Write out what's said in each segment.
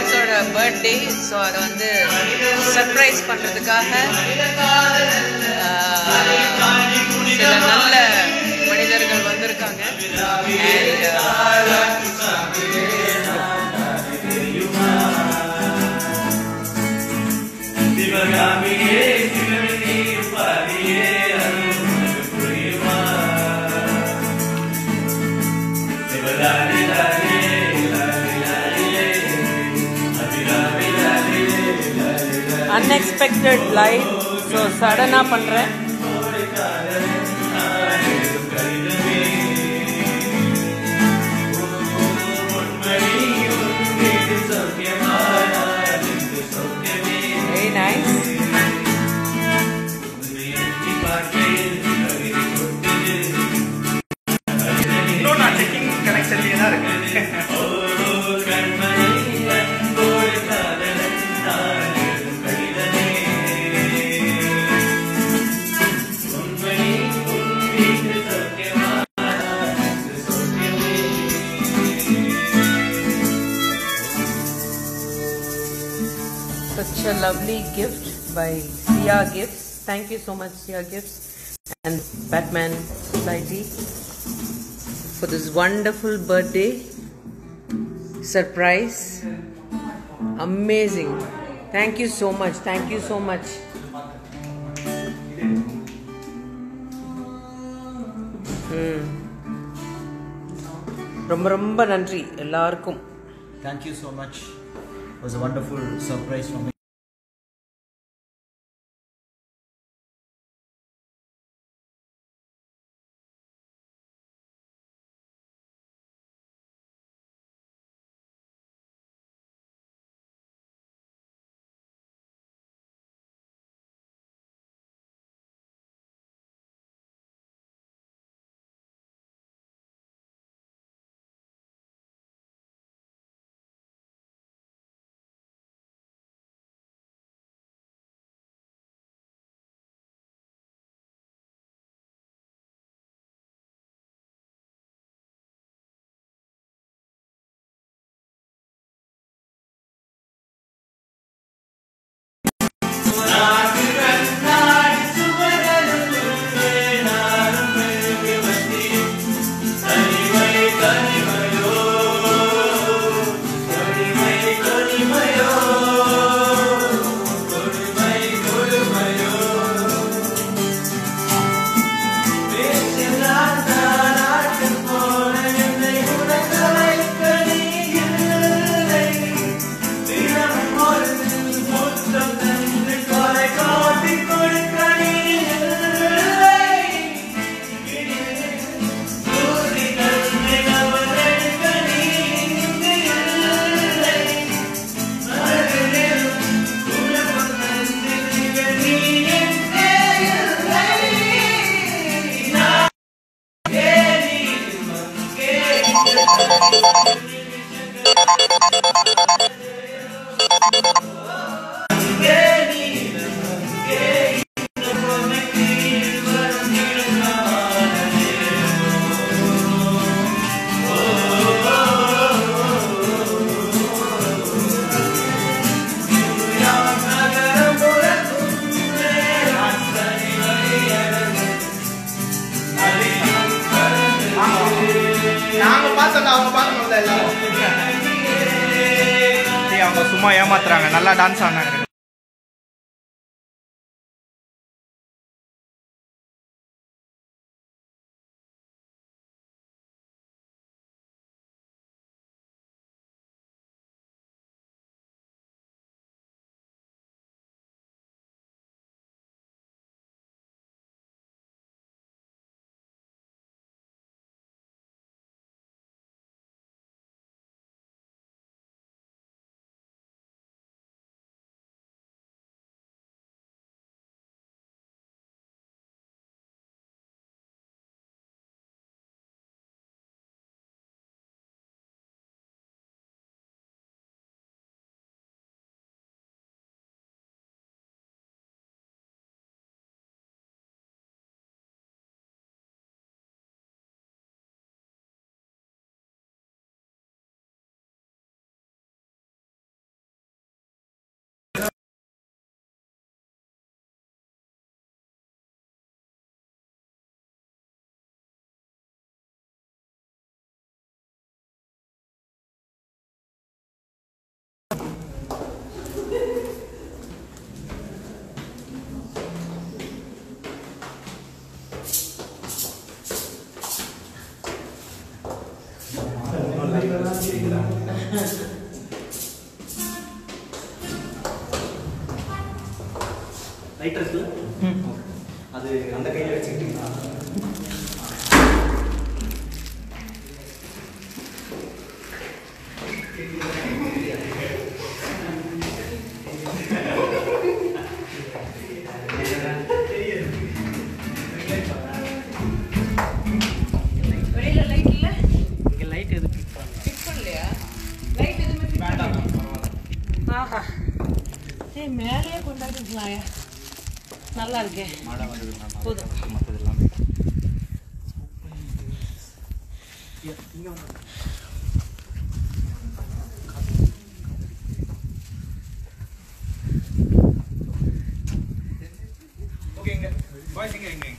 பாஸோட birthday so அதை வந்து surprise பண்ணுறதுக்காக சில நல்ல மனிதர்கள் வந்திருக்காங்க And, அன்எக்ஸ்பெக்டட் லைவ் ஸோ சடனாக பண்ணுறேன் வெரி நைஸ் இன்னும் நான் செக்கிங் கனெக்ஷன்லேயே தான் இருக்கேன் such a lovely gift by Sia Gifts. Thank you so much, Sia Gifts and Batman Society for this wonderful birthday surprise. Amazing. Thank you so much. Thank you so much. ம். ரொம்ப ரொம்ப நன்றி எல்லாருக்கும் Thank you so much. It was a wonderful surprise for me. நாங்க பார்த்தோம்ல அவங்க பார்க்கணும்ல எல்லாரும் டேய், அவங்க சும்மா ஏமாத்துறாங்க நல்லா டான்ஸ் ஆனாங்க லைட் இருக்குல்ல அது அந்த கையில் வச்சுக்கிட்டீங்கன்னா வெளியில லைட் இல்ல இங்கே லைட் எதுக்கு ஃபிக்ஸ் பண்ணலையா லைட் எதுவுமே ஃபிக்ஸ் பண்ணல ஆஹா ஏய் மேலேயே கொண்டாந்துக்கலாம்யா நல்லா இருக்கே மாடா வந்தது போதும் மற்றது எல்லாமே ஓகே இங்க பாய்ஸ் இங்க இங்க இங்க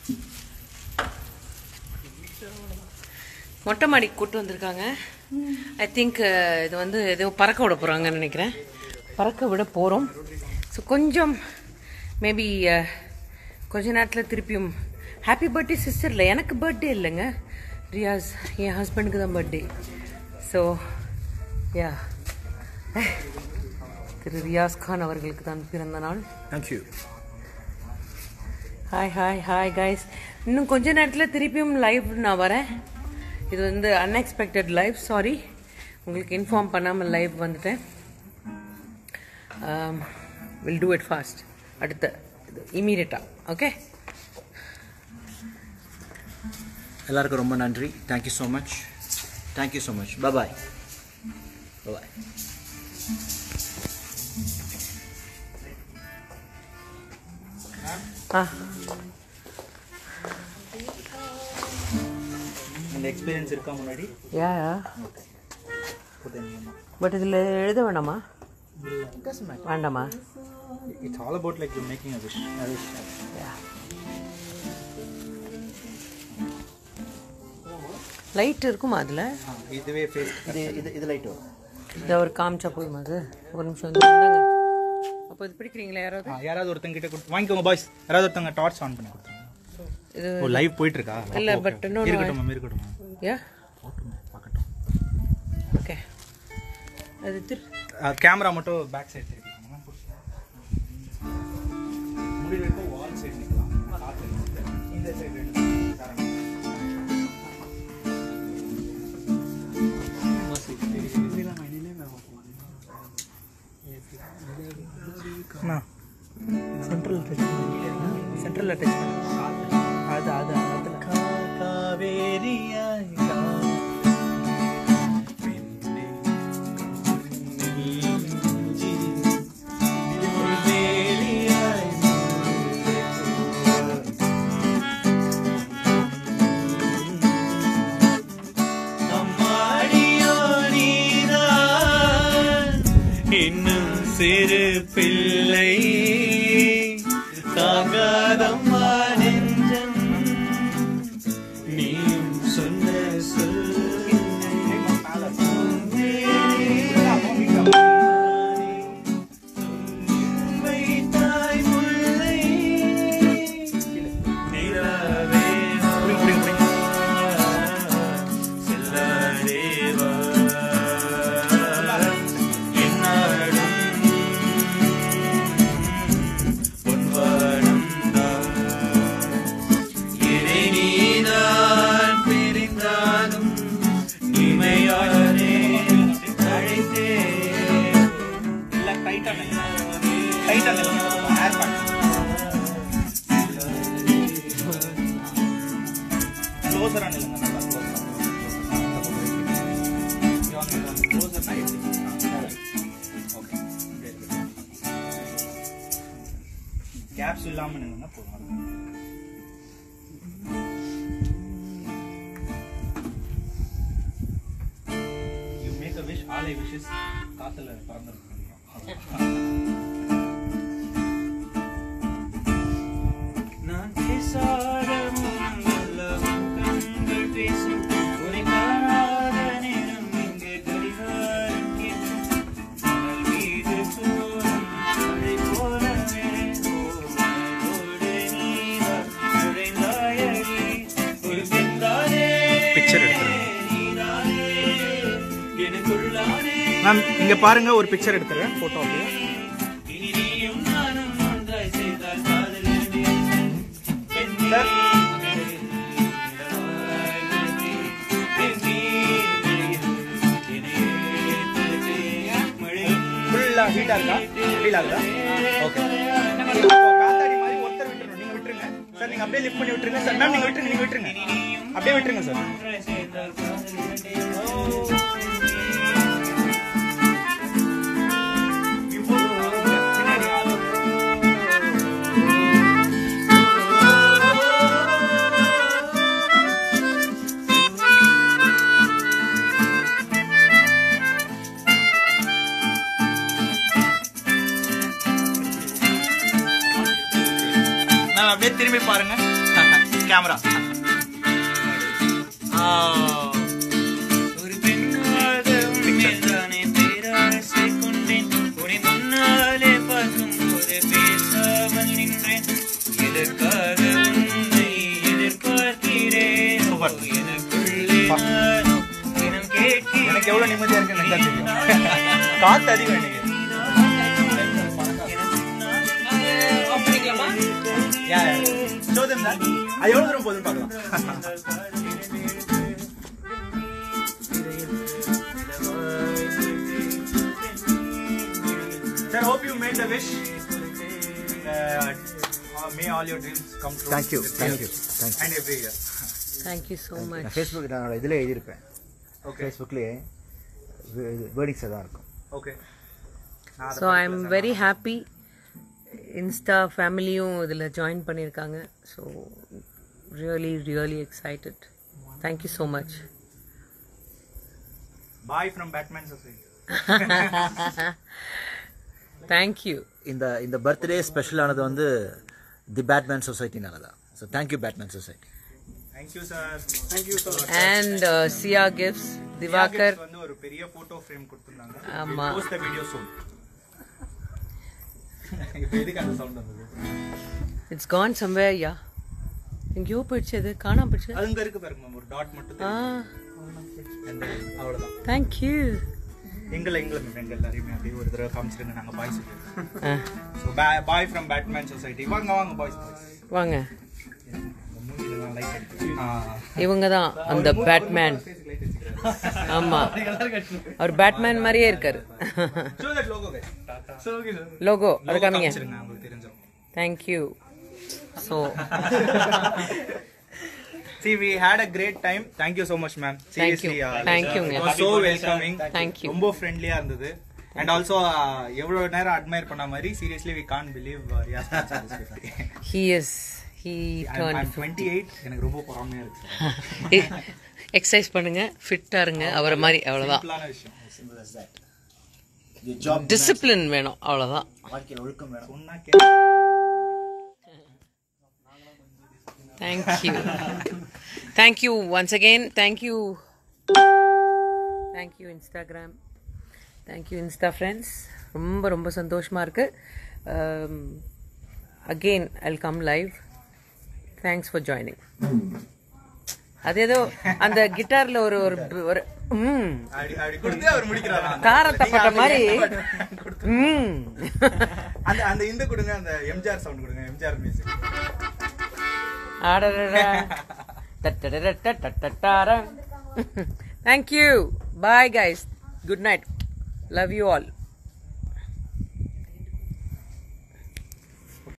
மொட்டை மாடிக்கு கூட்டு வந்திருக்காங்க ஐ திங்க் இது வந்து ஏதோ பறக்க விட போகிறாங்கன்னு நினைக்கிறேன் பறக்க விட போகிறோம் ஸோ கொஞ்சம் மேபி கொஞ்ச நேரத்தில் திருப்பியும் ஹாப்பி பர்த்டே சிஸ்டரில் எனக்கு பர்த்டே இல்லைங்க ரியாஸ் என் ஹஸ்பண்டுக்கு தான் birthday so yeah Thiru Riyaz Khan அவர்களுக்கு தான் பிறந்த நாள் thank you hi hi hi guys இன்னும் கொஞ்ச நேரத்தில் திருப்பியும் லைவ் நான் வரேன் இது வந்து அன்எக்ஸ்பெக்டட் லைவ் சாரி உங்களுக்கு இன்ஃபார்ம் பண்ணாமல் லைவ் வந்துட்டேன் வில் டூ இட் ஃபாஸ்ட் அடுத்த இது இமீடியட்டாக ஓகே எல்லாருக்கும் ரொம்ப நன்றி thank you so much thank you so much bye bye ஆ இந்த எக்ஸ்பீரியன்ஸ் இருக்கா முன்னாடி யா பட் இதில் எழுத வேணாமா வேண்டாமா it's all about like you making a wish light இருக்குமா அதில் இதுவே ஃபேஸ் இது இது இது லைட் வரும் இதை ஒரு காமிச்சா போதுமா அது ஒரு நிமிஷம் வந்து இந்தாங்க. அப்போ இது பிடிக்கிறீங்களா யாராவது யாராவது ஒருத்தங்க கிட்ட கொடுத்து வாங்கிக்கோங்க பாய்ஸ் யாராவது ஒருத்தங்க டார்ச் ஆன் பண்ணி கொடுத்துருங்க இது ஓ லைவ் போயிட்டு இருக்கா இல்ல, Okay, but okay. no, no, இருக்கட்டும் மேம் இருக்கட்டும் யா போட்டும் பார்க்கட்டும் ஓகே அது திரு கேமரா மட்டும் பேக் சைடு திருப்பிக்கோங்க முடிவு வரைக்கும் வால் சைடு நிற்கலாம் காற்று இருக்குது. இந்த side central touch central touch அது அது அதில் காவேரியாய் இன்னும் சிறு பிள்ளை தாங்காதம்மா நெஞ்சம் நீயும் சொன்ன சொல் வைத்தாய் முல்லை நிலாவே செல்லாதேவா என்னாடும் பொன்வானம் இதை நீதான் பிரிந்தாலும் இமையானே அழைத்தே இல்ல டைட்டா டைட்டா ஏர் பேக் க்ளோஸரா நில்லுங்க நல்லா க்ளோஸரா க்ளோஸர் நைட் ஓகே கேப்ஸ் இல்லாம நில்லுங்க போதும் you make a wish all I wishes காத்துல பறந்துருக்கோம் நான் பேசாத முன்னெல்லாம் கண்கள் பேசும் உன்னை காணாத நேரம் இங்கே கடிகாரம் கேட்கும் மணல் மீது தூரும் மழை போலவே ஓடு நீதான் நுழைந்தாயடி ஒரு பெண்தானே Picture எடுத்துருங்க. நீதானே எனக்கு மேம் இங்க பாருங்க ஒரு பிக்சர் எடுத்துறேன் போட்டோ அப்படியே சார் ஃபுல்லா ஹீட்டா இருக்கா ஃபீல் ஆகுதா ஓகே காத்தாடி மாதிரி ஒருத்தர் விட்டுறணும் நீங்க விட்டுருங்க சார் நீங்க அப்படியே லிஃப்ட் பண்ணி விட்டுருங்க சார் மேம் நீங்க விட்டுருங்க நீங்க விட்டுருங்க அப்படியே விட்டுருங்க சார் மேம் அப்படியே திரும்பி பாருங்க கேமரா ஒரு பெண்ணாக உண்மைதானே பேராசை கொண்டேன் உன்னை முன்னாலே பார்க்கும்போது பேசாமல் நின்றேன் எதற்காக உன்னை எதிர்பார்க்கிறேன் Super. எனக்குள்ளே நானும் தினம் கேட்கிறேன் எனக்கு எவ்வளவு நிம்மதியா இருக்குன்னு எனக்கு தான் தெரியும் காத்து அதிகம் எனக்கு அப்படிங்களாமா யா ஷோ தெம் தட் அது எவ்வளவு தூரம் போகுதுன்னு பார்க்கலாம் sir hope you made the wish uh, may all your dreams come true Thank you, this thank year you, thank you. and every year thank you so நான் மச் ஃபேஸ்புக் நான் இதில் எழுதியிருப்பேன் okay ஃபேஸ்புக்லேயே வேர்டிங்ஸாக தான் இருக்கும் okay so I am very happy insta ஃபேமிலியும் இதில் ஜாயின் பண்ணியிருக்காங்க so really really excited thank you so much bye from batman society thank you இந்த இந்த பர்த்டே ஸ்பெஷலானது வந்து தி பேட்மேன் சொசைட்டினால தான் so thank you Batman Society thank you sir thank you sir and Siya gifts Diwakar வந்து ஒரு பெரிய போட்டோ ஃப்ரேம் கொடுத்திருந்தாங்க ஆமா. We'll post the video soon இப்போ எதுக்கு அந்த சவுண்ட் வந்தது இட்ஸ் கான் சம்வே யா எங்கேயோ போயிடுச்சு அது காணாம போயிடுச்சு அது இங்க இருக்கு பாருங்க மேம் ஒரு டாட் மட்டும் ஆ தெரியும். And then அவ்வளவுதான் தேங்க்யூ எங்களை எங்களை மேம் எங்க எல்லாரையுமே அப்படியே ஒரு தடவை காமிச்சிருங்க நாங்க பாய்ஸ் ஆ so bye from Batman Society வாங்க வாங்க பாய்ஸ் வாங்க மூஞ்சில லைட் அடிச்சு ஆ இவங்க தான் அந்த பேட்மேன் ஆமா அவர் பேட்மேன் மாதிரியே இருக்காரு show that logo guys so okay sir logo அது காமிங்க காமிச்சிருங்க உங்களுக்கு தெரிஞ்சிரும் thank you so See, we had a great time. Thank you so much, ma'am. Thank you. Seriously, uh, Thank you, it ma'am. was so welcoming. Thank you. ரொம்ப ஃப்ரெண்ட்லியா இருந்தது and also எவ்வளவு நேரம் அட்மையர் பண்ண மாதிரி seriously we can believe Riyaz he is he turn twenty eight எனக்கு ரொம்ப பொறாமையா இருக்கு எக்ஸசைஸ் பண்ணுங்க ஃபிட்டா இருங்க அவரை மாதிரி அவ்வளவுதான் சிம்பிளான விஷயம் simple as that the job discipline வேணும் அவ்வளவுதான் வாழ்க்கையில் ஒழுக்கம் வேணும் சொன்னா okay thank you thank you once again thank you thank you Instagram thank you insta friends ரொம்ப ரொம்ப சந்தோஷமாக இருக்குது again I'll come live thanks for joining அது ஏதோ அந்த கிட்டாரில் ஒரு ஒரு ஒரு ம் அப்படி அப்படி கொடுத்து அவர் முடிக்கிறாரா தாரத்தப்பட்ட மாதிரி ம் அந்த அந்த இந்த கொடுங்க அந்த எம்ஜிஆர் சவுண்ட் கொடுங்க MGR music Thank you. Bye, guys. Good night. Love you all.